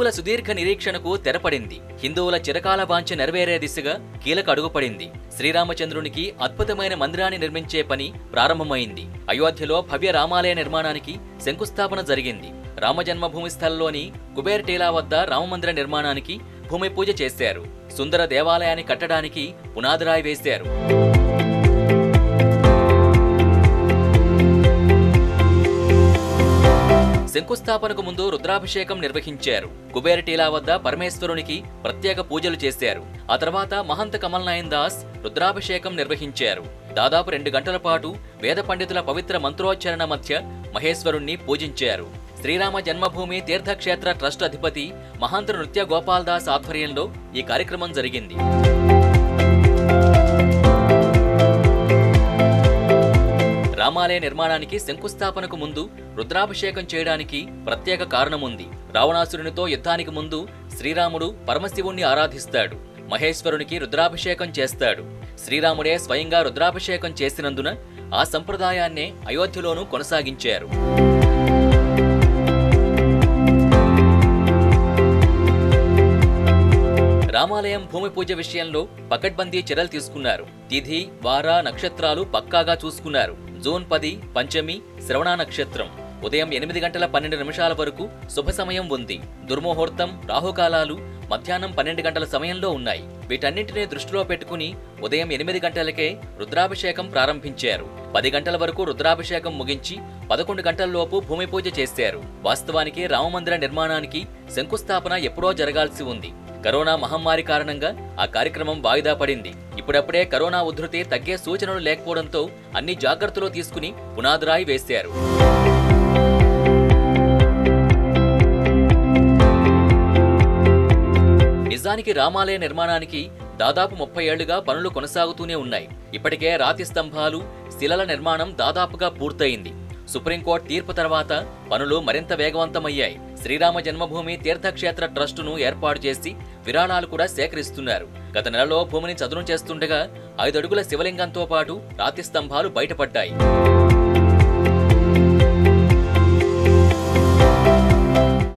హిందువుల సుదీర్ఘ నిరీక్షణకు తెరపడింది హిందువుల చిరకాల వాంఛ నెరవేరే దిశగా కీలక అడుగుపడింది శ్రీరామచంద్రునికి అద్భుతమైన మందిరాన్ని నిర్మించే పని ప్రారంభమైంది అయోధ్యలో భవ్య రామాలయ నిర్మాణానికి శంకుస్థాపన జరిగింది రామజన్మభూమి స్థలంలోని కుబేర్ టీలా వద్ద రామమందిర నిర్మాణానికి భూమి పూజ చేశారు సుందర దేవాలయాన్ని కట్టడానికి పునాదిరాయి వేశారు శంకుస్థాపనకు ముందు రుద్రాభిషేకం నిర్వహించారు కుబేర టీలా వద్ద పరమేశ్వరునికి ప్రత్యేక పూజలు చేశారు ఆ తర్వాత మహంత కమల్ నయన్ దాస్ రుద్రాభిషేకం నిర్వహించారు దాదాపు రెండు గంటల పాటు వేద పండితుల పవిత్ర మంత్రోచ్చరణ మధ్య మహేశ్వరుణ్ణి పూజించారు శ్రీరామ జన్మభూమి తీర్థక్షేత్ర ట్రస్ట్ అధిపతి మహాంత నృత్య గోపాల్ దాస్ ఆధ్వర్యంలో ఈ కార్యక్రమం జరిగింది రామాలయ నిర్మాణానికి శంకుస్థాపనకు ముందు రుద్రాభిషేకం చేయడానికి ప్రత్యేక కారణముంది రావణాసురునితో యుద్ధానికి ముందు శ్రీరాముడు పరమశివుణ్ణి ఆరాధిస్తాడు మహేశ్వరునికి రుద్రాభిషేకం చేస్తాడు శ్రీరాముడే స్వయంగా రుద్రాభిషేకం చేసినందున ఆ సంప్రదాయాన్నే అయోధ్యలోనూ కొనసాగించారు రామాలయం భూమి పూజ విషయంలో పకడ్బందీ చర్యలు తీసుకున్నారు తిథి వార నక్షత్రాలు పక్కాగా చూసుకున్నారు జూన్ పది పంచమి శ్రవణ నక్షత్రం ఉదయం ఎనిమిది గంటల పన్నెండు నిమిషాల వరకు శుభ సమయం ఉంది దుర్ముహూర్తం రాహుకాలాలు మధ్యాహ్నం పన్నెండు గంటల సమయంలో ఉన్నాయి వీటన్నింటినీ దృష్టిలో పెట్టుకుని ఉదయం ఎనిమిది గంటలకే రుద్రాభిషేకం ప్రారంభించారు పది గంటల వరకు రుద్రాభిషేకం ముగించి పదకొండు గంటలలోపు భూమి పూజ చేశారు వాస్తవానికి రామమందిర నిర్మాణానికి శంకుస్థాపన ఎప్పుడో జరగాల్సి ఉంది కరోనా మహమ్మారి కారణంగా ఆ కార్యక్రమం వాయిదా పడింది ఇప్పుడప్పుడే కరోనా ఉధృతి తగ్గే సూచనలు లేకపోవడంతో అన్ని జాగ్రత్తలు తీసుకుని పునాదిరాయి వేశారు నిజానికి రామాలయ నిర్మాణానికి దాదాపు ముప్పై ఏళ్లుగా పనులు కొనసాగుతూనే ఉన్నాయి ఇప్పటికే రాతి స్తంభాలు శిలల నిర్మాణం దాదాపుగా పూర్తయింది సుప్రీంకోర్టు తీర్పు తర్వాత పనులు మరింత వేగవంతమయ్యాయి శ్రీరామ జన్మభూమి తీర్థక్షేత్ర ట్రస్టును ఏర్పాటు చేసి విరాళాలు కూడా సేకరిస్తున్నారు గత నెలలో భూమిని చదును చేస్తుండగా ఐదు అడుగుల శివలింగంతో పాటు రాతి స్తంభాలు బయటపడ్డాయి